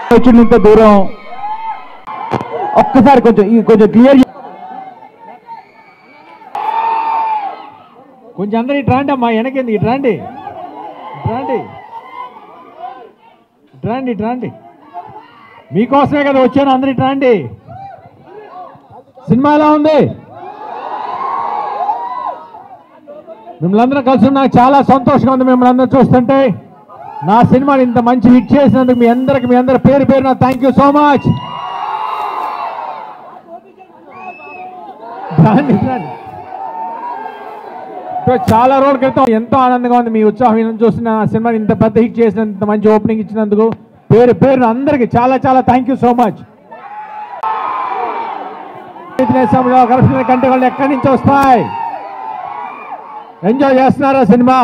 వచ్చింది ఇంత దూరం ఒక్కసారి కొంచెం ఈ కొంచెం క్లియర్ కొంచెం అందరూ ఇటు రండి అమ్మా వెనకేంది ఇటు రండి ఇటు రండి ఇటు రండి ఇటు రండి మీకోసమే కదా వచ్చాను అందరు ఇటు రండి సినిమా ఎలా ఉంది మిమ్మల్ని అందరూ కలిసి నాకు చాలా సంతోషంగా ఉంది మిమ్మల్ని అందరూ చూస్తుంటే నా సినిమాని ఇంత మంచి హిట్ చేసినందుకు మీ అందరికి మీ అందరి పేరు పేరున థ్యాంక్ యూ సో మచ్ రండి, రండి. సో చాలా రోజుల క్రితం ఎంతో ఆనందంగా ఉంది మీ ఉత్సాహం ఈయన చూస్తున్న నా సినిమాని ఇంత పెద్ద హిట్ చేసినందుకు ఇంత మంచి ఓపెనింగ్ ఇచ్చినందుకు పేరు పేరు అందరికి చాలా చాలా థ్యాంక్ యూ సో మచ్ దేశంలో కరప్షన్ కంటే వాళ్ళు ఎక్కడి నుంచి వస్తాయి ఎంజాయ్ చేస్తున్నారా సినిమా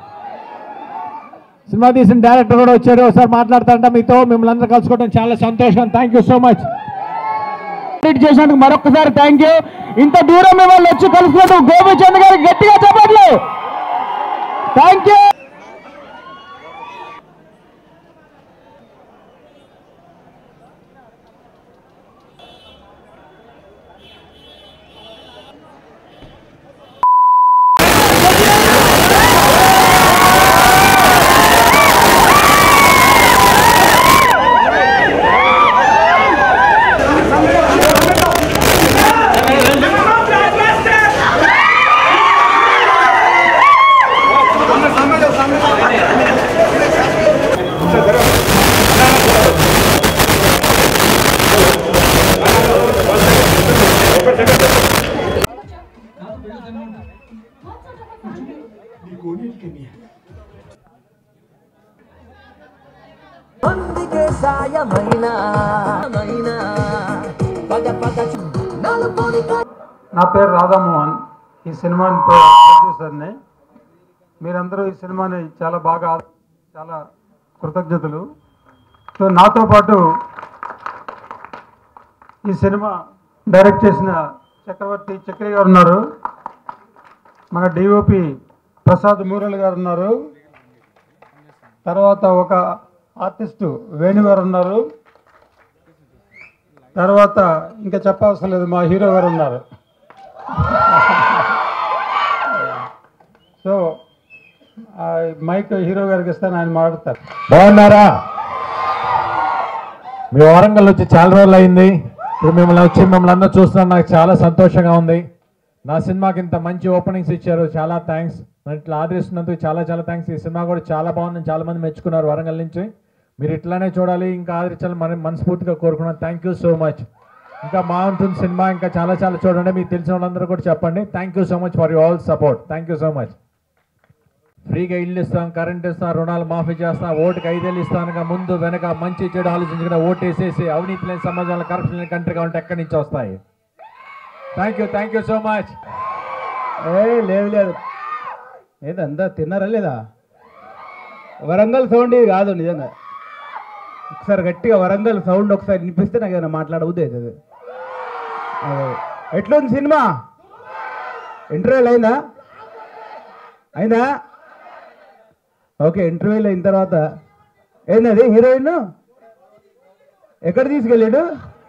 సినిమా తీసిన డైరెక్టర్ కూడా వచ్చారు ఒకసారి మాట్లాడతారంట మీతో మిమ్మల్ని అందరూ కలుసుకోవడం చాలా సంతోషం థ్యాంక్ యూ సో మచ్ చేసినందుకు మరొకసారి థ్యాంక్ యూ ఇంత దూరం మిమ్మల్ని వచ్చి కలుసుకున్నట్టు గోపిచంద్ గారికి గట్టిగా చెప్పట్లు థ్యాంక్ యూ అందుకే సాయమైన మైన పద పద నలుపుని నా పేరు రాధామోహన్ ఈ సినిమాని ప్రొడ్యూసర్ని మీరందరూ ఈ సినిమాని చాలా బాగా ఆ- చాలా కృతజ్ఞతలు సో నాతో పాటు ఈ సినిమా డైరెక్ట్ చేసిన చక్రవర్తి చక్రి గారు ఉన్నారు మన డిఓపి ప్రసాద్ మూరల్ గారు ఉన్నారు తర్వాత ఒక ఆర్టిస్టు వేణు గారు ఉన్నారు తర్వాత ఇంకా చెప్పవసరం లేదు మా హీరో గారు ఉన్నారు సో ఆ మైక్ హీరో గారికి ఇస్తాను ఆయన మాట్లాడతారు బాగున్నారా మీ వరంగల్ వచ్చి చాలా రోజులు అయింది ఇప్పుడు మిమ్మల్ని వచ్చి మిమ్మల్ని అందరూ చూస్తున్నాను నాకు చాలా సంతోషంగా ఉంది నా సినిమాకి ఇంత మంచి ఓపెనింగ్స్ ఇచ్చారు చాలా థ్యాంక్స్ మరి ఇట్లా ఆదరిస్తున్నందుకు చాలా చాలా థ్యాంక్స్ ఈ సినిమా కూడా చాలా బాగుంది చాలా మంది మెచ్చుకున్నారు వరంగల్ నుంచి మీరు ఇట్లానే చూడాలి ఇంకా ఆదరించాలి మన మనస్ఫూర్తిగా కోరుకున్నాను థ్యాంక్ యూ సో మచ్ ఇంకా బాగుంటుంది సినిమా ఇంకా చాలా చాలా చూడండి మీకు తెలిసిన వాళ్ళందరూ కూడా చెప్పండి thank you so much for you all support thank you so much ఫ్రీగా ఇల్లు ఇస్తాం కరెంట్ ఇస్తాం రుణాలు మాఫీ చేస్తాం ఓటుకి ఐదేళ్ళు ఇస్తానుగా ముందు వెనక మంచి చెడు ఆలోచించకుండా ఓటు వేసేసి అవినీతి లేని సమాజంలో కరప్షన్ లేని కంట్రీ కావాలంటే ఎక్కడి నుంచి వస్తాయి thank you thank you so much ఏ లేదు లేదు ఏదంతా తిన్నారా లేదా వరంగల్ సౌండ్ ఇది కాదు నిజంగా ఒకసారి గట్టిగా వరంగల్ సౌండ్ ఒకసారి వినిపిస్తే నాకు ఏదైనా మాట్లాడబుద్ది అవుతుంది అదే. ఎట్లుంది సినిమా ఇంటర్వ్యూలు అయిందా అయిందా ఓకే ఇంటర్వ్యూలు అయిన తర్వాత ఏందది హీరోయిన్ ఎక్కడ తీసుకెళ్ళాడు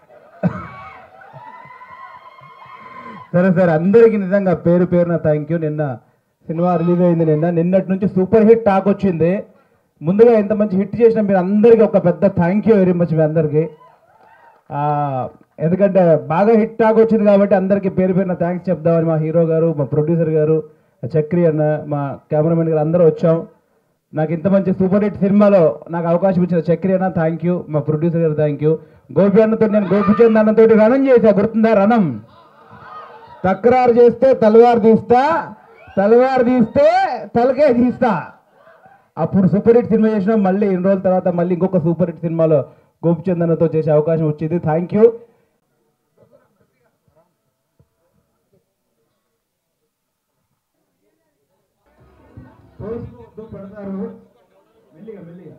సరే సరే అందరికీ నిజంగా పేరు పేరున థ్యాంక్ యూ నిన్న సినిమా రిలీజ్ అయింది నిన్న నిన్నటి నుంచి సూపర్ హిట్ టాక్ వచ్చింది ముందుగా ఎంత మంచి హిట్ చేసిన మీరు అందరికీ ఒక పెద్ద థ్యాంక్ యూ వెరీ మచ్ మీ అందరికీ ఆ, ఎందుకంటే బాగా హిట్ టాక్ వచ్చింది కాబట్టి అందరికీ పేరు పేరున థ్యాంక్స్ చెప్దామని మా హీరో గారు మా ప్రొడ్యూసర్ గారు చక్రి అన్న మా కెమెరామెన్ గారు అందరూ వచ్చాం నాకు ఇంత మంచి సూపర్ హిట్ సినిమాలో నాకు అవకాశం ఇచ్చిన చక్రి అన్న థ్యాంక్ యూ మా producer garu thank you Gopi అన్నతో నేను గోపిచంద్ అన్నతో రణం చేశా గుర్తుందా రణం తక్రారు చేస్తే తలవారు తీస్తా తలవారు తీస్తే తలకే తీస్తా అప్పుడు సూపర్ హిట్ సినిమా చేసినాం మళ్ళీ ఎన్ని రోజుల తర్వాత మళ్ళీ ఇంకొక సూపర్ హిట్ సినిమాలో గోపిచందనతో చేసే అవకాశం వచ్చింది థ్యాంక్ యూ మెల్లిగా మెల్లిగా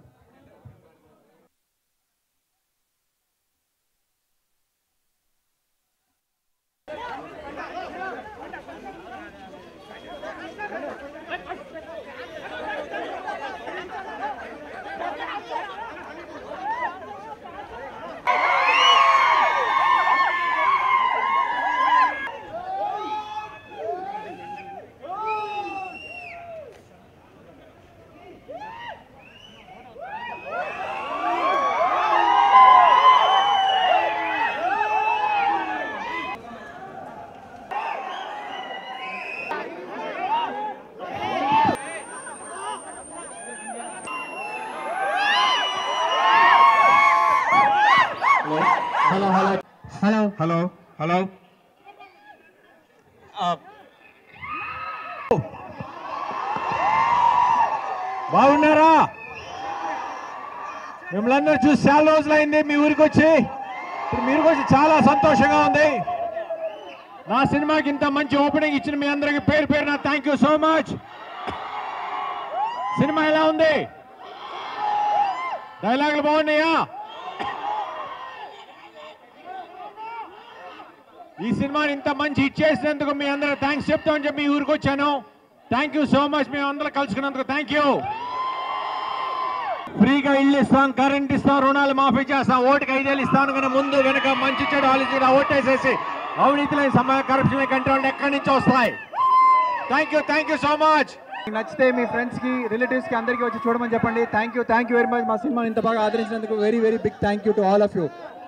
hello hello hello hello hello బాగున్నారా మిమ్మల్ని అందరూ చూసి చాలా రోజులైంది మీ ఊరికి వచ్చి ఇప్పుడు మీరు వచ్చి చాలా సంతోషంగా ఉంది నా సినిమాకి ఇంత మంచి ఓపెనింగ్ ఇచ్చిన మీ అందరికి పేరు పేరు నా thank you so much cinema ఎలా ఉంది డైలాగులు బాగున్నాయా ఈ సినిమాని ఇంత మంచి హిట్ చేసినందుకు మీ అందరూ థ్యాంక్స్ చెప్తామని చెప్పి మీ ఊరికి వచ్చాను థ్యాంక్ యూ సో మచ్ మేము అందరం కలుసుకున్నందుకు థ్యాంక్ యూ ఫ్రీగా ఇల్లు ఇస్తాం కరెంట్ ఇస్తాం రుణాలు మాఫీ చేస్తాం ఓటుకి ఐదేళ్ళు ఇస్తాను కానీ ముందు వెనక మంచి చెడు ఆలోచన ఓటేసేసి అవినీతి లేని సమయ కరప్షన్ కంట్రోల్ ఎక్కడి నుంచి వస్తాయి thank you thank you so much మీకు నచ్చితే మీ ఫ్రెండ్స్ కి రిలేటివ్స్ కి అందరికీ వచ్చి చూడమని చెప్పండి thank you thank you very much మా సినిమా ఇంత బాగా ఆదరించినందుకు very very big thank you to all of you